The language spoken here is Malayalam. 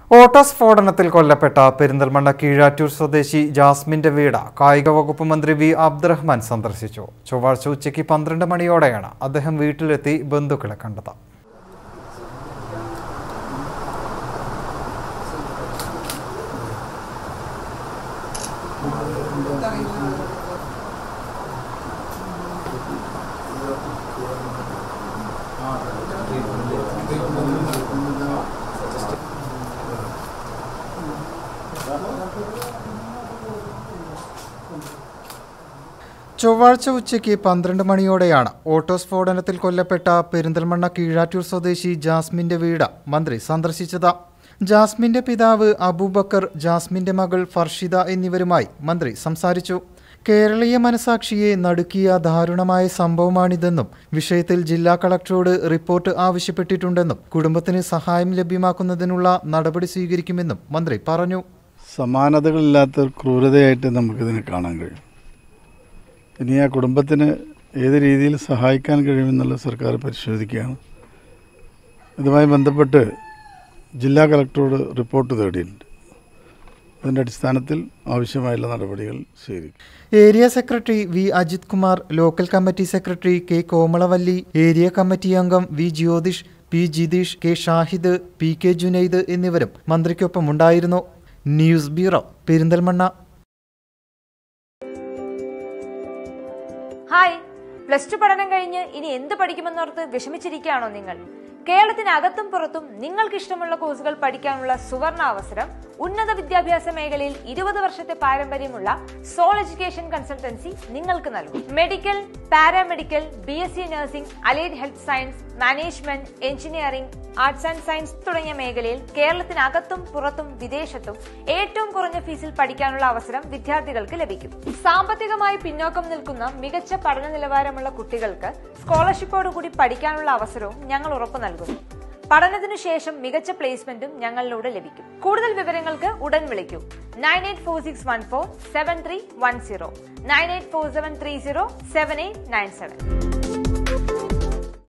ഓട്ടോ സ്ഫോടനത്തിൽ കൊല്ലപ്പെട്ട പെരിന്തൽമണ്ണ കീഴാറ്റൂർ സ്വദേശി ജാസ്മിന്റെ വീട് കായിക വകുപ്പ് മന്ത്രി വി അബ്ദുറഹ്മാൻ സന്ദർശിച്ചു ചൊവ്വാഴ്ച ഉച്ചയ്ക്ക് പന്ത്രണ്ട് മണിയോടെയാണ് അദ്ദേഹം വീട്ടിലെത്തി ബന്ധുക്കളെ കണ്ടത് ചൊവ്വാഴ്ച ഉച്ചയ്ക്ക് പന്ത്രണ്ട് മണിയോടെയാണ് ഓട്ടോ സ്ഫോടനത്തിൽ കൊല്ലപ്പെട്ട പെരിന്തൽമണ്ണ കീഴാറ്റൂർ സ്വദേശി ജാസ്മിന്റെ വീട് മന്ത്രി സന്ദർശിച്ചത് ജാസ്മിന്റെ പിതാവ് അബൂബക്കർ ജാസ്മിന്റെ മകൾ ഫർഷിദ എന്നിവരുമായി മന്ത്രി സംസാരിച്ചു കേരളീയ മനസാക്ഷിയെ നടുക്കിയ ദാരുണമായ സംഭവമാണിതെന്നും വിഷയത്തിൽ ജില്ലാ കളക്ടറോട് റിപ്പോർട്ട് ആവശ്യപ്പെട്ടിട്ടുണ്ടെന്നും കുടുംബത്തിന് സഹായം ലഭ്യമാക്കുന്നതിനുള്ള നടപടി സ്വീകരിക്കുമെന്നും മന്ത്രി പറഞ്ഞു സമാനതകളില്ലാത്ത ഒരു ക്രൂരതയായിട്ട് നമുക്കിതിനെ കാണാൻ കഴിയും ഇനി ആ കുടുംബത്തിന് ഏത് രീതിയിൽ സഹായിക്കാൻ കഴിയുമെന്നുള്ള സർക്കാർ പരിശോധിക്കുകയാണ് ഇതുമായി ബന്ധപ്പെട്ട് ജില്ലാ കളക്ടറോട് റിപ്പോർട്ട് തേടിയിട്ടുണ്ട് അതിൻ്റെ അടിസ്ഥാനത്തിൽ ആവശ്യമായുള്ള നടപടികൾ സ്വീകരിക്കും area secretary V Ajith Kumar local committee secretary K Komalavalli area committee അംഗം V Jyothish P Jitheesh K Shahid P K Junaid എന്നിവരും മന്ത്രിക്കൊപ്പം ഉണ്ടായിരുന്നു news bureau Perinthalmanna hi plus two പഠനം കഴിഞ്ഞ് ഇനി എന്ത് പഠിക്കുമെന്നോർത്ത് വിഷമിച്ചിരിക്കുകയാണോ നിങ്ങൾ കേരളത്തിനകത്തും പുറത്തും നിങ്ങൾക്ക് ഇഷ്ടമുള്ള കോഴ്സുകൾ പഠിക്കാനുള്ള സുവർണ അവസരം ഉന്നത വിദ്യാഭ്യാസ മേഖലയിൽ ഇരുപത് വർഷത്തെ പാരമ്പര്യമുള്ള സോൾ എഡ്യൂക്കേഷൻ കൺസൾട്ടൻസി നിങ്ങൾക്ക് നൽകും medical paramedical B S C nursing allied health science management engineering arts and science തുടങ്ങിയ മേഖലയിൽ കേരളത്തിനകത്തും പുറത്തും വിദേശത്തും ഏറ്റവും കുറഞ്ഞ ഫീസിൽ പഠിക്കാനുള്ള അവസരം വിദ്യാർത്ഥികൾക്ക് ലഭിക്കും സാമ്പത്തികമായി പിന്നോക്കം നിൽക്കുന്ന മികച്ച പഠന നിലവാരമുള്ള കുട്ടികൾക്ക് സ്കോളർഷിപ്പോടുകൂടി പഠിക്കാനുള്ള അവസരവും ഞങ്ങൾ ഉറപ്പു നൽകുന്നു പഠനത്തിനു ശേഷം മികച്ച പ്ലേസ്മെന്റും ഞങ്ങളിലൂടെ ലഭിക്കും കൂടുതൽ വിവരങ്ങൾക്ക് ഉടൻ വിളിക്കൂ nine eight four six one four seven three one zero nine eight four seven three zero seven eight nine seven